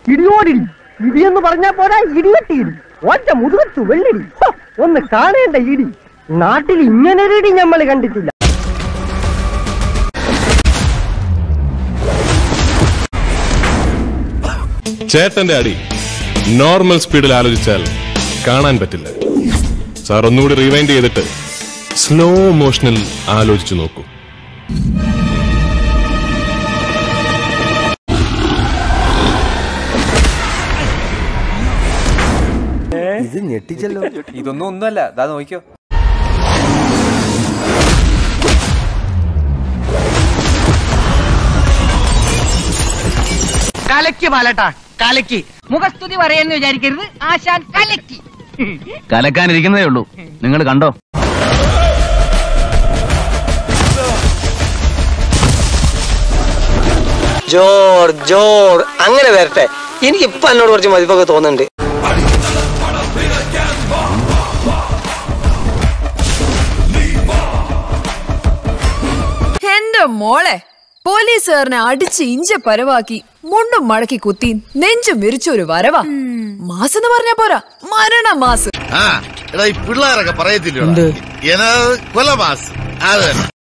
ഇടിയോടിടി ഇടിയെന്ന് പറഞ്ഞാ പോരാ ഇടിവെട്ടിയിടി ഒറ്റ മുതുകത്തു വെള്ളിടി ഹോ, ഒന്ന് കാണേണ്ട ഇടി നാട്ടിൽ ഇങ്ങനൊരു ഇടി നമ്മൾ കണ്ടിട്ടില്ല ചേട്ടന്റെ അടി നോർമൽ സ്പീഡിൽ ആലോചിച്ചാൽ കാണാൻ പറ്റില്ല സാർ ഒന്നുകൂടി റിവൈൻഡ് ചെയ്തിട്ട് സ്ലോ മോഷനിൽ ആലോചിച്ചു നോക്കൂ ഇതൊന്നും ഒന്നുമല്ല ദാ നോക്കിയോ കലക്കി പാലട്ടാ കലക്കി മുഖസ്തുതി പറയുന്നു വിചാരിക്കരുത് ആശാൻ കലക്കി കലക്കാനിരിക്കുന്നതേ ഉള്ളൂ നിങ്ങൾ കണ്ടോ ജോർ ജോർ അങ്ങനെ വരട്ടെ എനിക്ക് ഇപ്പൊ എന്നോട് കുറച്ച് മതിപ്പൊക്കെ തോന്നുന്നുണ്ട് എന്റെ മോളെ പോലീസുകാരനെ അടിച്ച് ഇഞ്ച പരവാക്കി മുണ്ടും മടക്കി കുത്തി നെഞ്ചും വിരിച്ചൊരു വരവാ മാസം എന്ന് പറഞ്ഞാ പോരാ മരണ മാസം ആ എടാ ഈ പിള്ളേരൊക്കെ പറയത്തില്ലോ കൊലമാസ് അത് തന്നെ